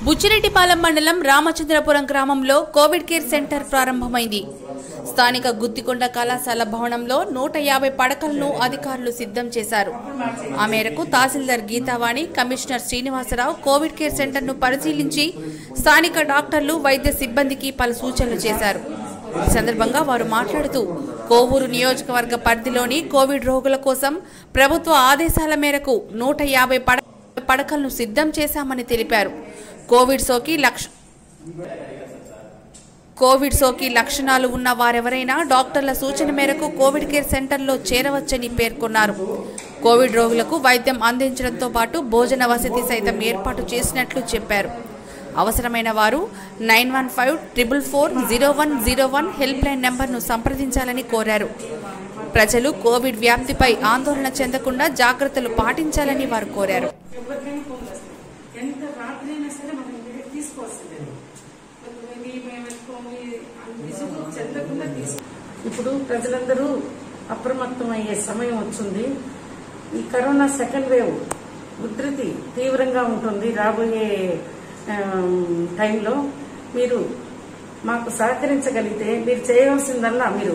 బుచ్చిరెడ్డిపాలెం మండలం రామచంద్రపురం గ్రామంలో Covid care centre ప్రారంభమైంది స్థానిక గుత్తికొండ కళాశాల భవనంలో నూట యాభై పడకలను అధికారులు సిద్ధం చేశారు ఆ మేరకు తహసీల్దార్ Geethavani commissioner Srinivasarao covid care సెంటర్ను పరిశీలించి స్థానిక డాక్టర్లు వైద్య సిబ్బందికి పలు సూచనలు చేశారు ఈ సందర్భంగా వారు మాట్లాడుతూ కోవూరు నియోజకవర్గ పరిధిలోని కోవిడ్ రోగుల కోసం ప్రభుత్వ ఆదేశాల మేరకు నూట యాభై పడ పడకలను సిద్ధం చేశామని తెలిపారు కోవిడ్ సోకి లక్ష కోవిడ్ సోకి లక్షణాలు ఉన్న వారెవరైనా డాక్టర్ల సూచన మేరకు కోవిడ్ కేర్ సెంటర్లో చేరవచ్చని పేర్కొన్నారు కోవిడ్ రోగులకు వైద్యం అందించడంతో పాటు భోజన వసతి సైతం ఏర్పాటు చేసినట్లు చెప్పారు అవసరమైన వారు nine one five triple four zero one zero one help line నెంబర్ను సంప్రదించాలని కోరారు ప్రజలు కోవిడ్ వ్యాప్తిపై ఆందోళన చెందకుండా జాగ్రత్తలు పాటించాలని వారు కోరారు ఎవరికైనా ఫోన్ చేస్తాం ఎంత రాత్రి అయినా సరే మనం ఇమీడియట్ తీసుకోవాల్సిందే కొంతమంది మేము పెట్టుకోమి విసుగు చెందకుండా తీసుకో ఇప్పుడు ప్రజలందరూ అప్రమత్తం అయ్యే సమయం వచ్చింది ఈ కరోనా సెకండ్ వేవ్ ఉధృతి తీవ్రంగా ఉంటుంది రాబోయే ఆమ్, టైంలో మీరు మాకు సహకరించగలిగితే మీరు చేయవలసిందల్లా మీరు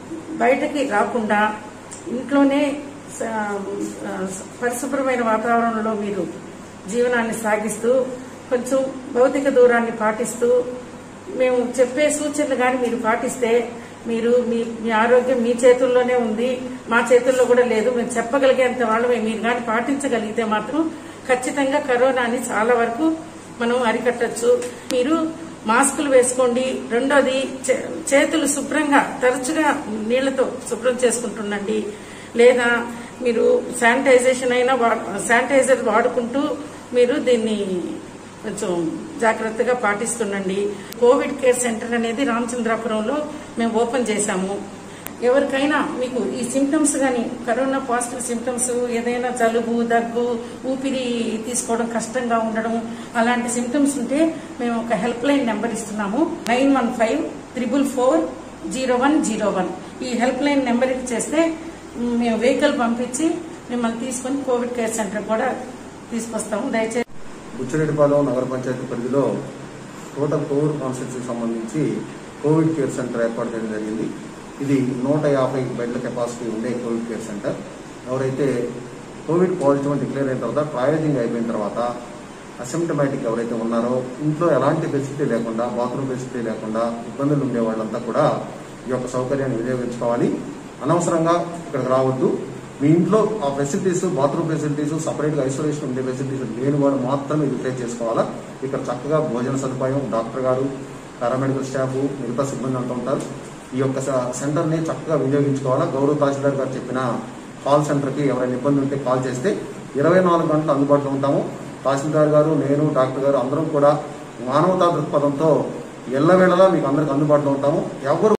బయటకి రాకుండా ఇంట్లోనే స- ఆ, పరిశుభ్రమైన వాతావరణంలో మీరు జీవనాన్ని సాగిస్తూ కొంచెం భౌతిక దూరాన్ని పాటిస్తూ మేము చెప్పే సూచనలు కానీ మీరు పాటిస్తే మీరు మీ మీ ఆరోగ్యం మీ చేతుల్లోనే ఉంది మా చేతుల్లో కూడా లేదు మేము చెప్పగలిగేంత వాళ్ళమే మీరు కానీ పాటించగలిగితే మాత్రం ఖచ్చితంగా కరోనాని చాలా వరకు మనం అరికట్టచ్చు మీరు మాస్కులు వేసుకోండి రెండోది చే- చేతులు శుభ్రంగా తరచుగా నీళ్లతో శుభ్రం చేసుకుంటుండండి లేదా మీరు శానిటైజేషన్ అయినా వా- శానిటైజర్ వాడుకుంటూ మీరు దీన్ని కొంచెం జాగ్రత్తగా పాటిస్తుండండి కోవిడ్ కేర్ సెంటర్ అనేది రామచంద్రాపురంలో మేము ఓపెన్ చేశాము ఎవరికైనా మీకు ఈ సిమ్టమ్స్ కానీ కరోనా పాజిటివ్ సిమ్టమ్స్ ఏదైనా జలుబు దగ్గు ఊపిరి తీసుకోవడం కష్టంగా ఉండడం అలాంటి సిమ్టమ్స్ ఉంటే మేము ఒక హెల్ప్ లైన్ నెంబర్ ఇస్తున్నాము nine one five triple four zero one zero one ఈ హెల్ప్ లైన్ నెంబర్కి చేస్తే మ్, మేము వెహికల్ పంపించి మిమ్మల్ని తీసుకొని కోవిడ్ కేర్ సెంటర్ కూడా తీసుకొస్తాము దయచేసి బుచ్చిరెడ్డిపాలెం నగర పంచాయతీ పరిధిలో టోటల్ కోవిడ్ కాన్స్టిట్యూన్సీకి సంబంధించి కోవిడ్ కేర్ సెంటర్ ఏర్పాటు చేయడం జరిగింది ఇది నూట యాభై బెడ్ల కెపాసిటీ ఉండే కోవిడ్ కేర్ సెంటర్ ఎవరైతే కోవిడ్ పాజిటివ్ అని డిక్లేర్ అయిన తర్వాత ట్రయలింగ్ అయిపోయిన తర్వాత అసిమ్టమాటిక్ ఎవరైతే ఉన్నారో ఇంట్లో ఎలాంటి ఫెసిలిటీ లేకుండా బాత్రూమ్ ఫెసిలిటీ లేకుండా ఇబ్బందులు ఉండే వాళ్ళంతా కూడా ఈ యొక్క సౌకర్యాన్ని వినియోగించుకోవాలి అనవసరంగా ఇక్కడికి రావద్దు మీ ఇంట్లో ఆ ఫెసిలిటీస్ బాత్రూమ్ ఫెసిలిటీస్ సపరేట్ గా ఐసోలేషన్ ఉండే ఫెసిలిటీస్ లేని వాడు మాత్రమే యూటిలైజ్ చేసుకోవాలా ఇక్కడ చక్కగా భోజన సదుపాయం డాక్టర్ గారు పారామెడికల్ స్టాఫ్ మిగతా సిబ్బంది అంతా ఉంటారు ఈ యొక్క సెంటర్ ని చక్కగా వినియోగించుకోవాలా గౌరవ తహసీల్దార్ గారు చెప్పిన కాల్ సెంటర్ కి ఎవరైనా ఇబ్బంది ఉంటే కాల్ చేస్తే ఇరవై నాలుగు గంటలు అందుబాటులో ఉంటాము తహసీల్దార్ గారు నేను డాక్టర్ గారు అందరం కూడా మానవతా దృక్పథంతో ఎల్లవేళలా మీకు అందరికి అందుబాటులో ఉంటాము ఎవరు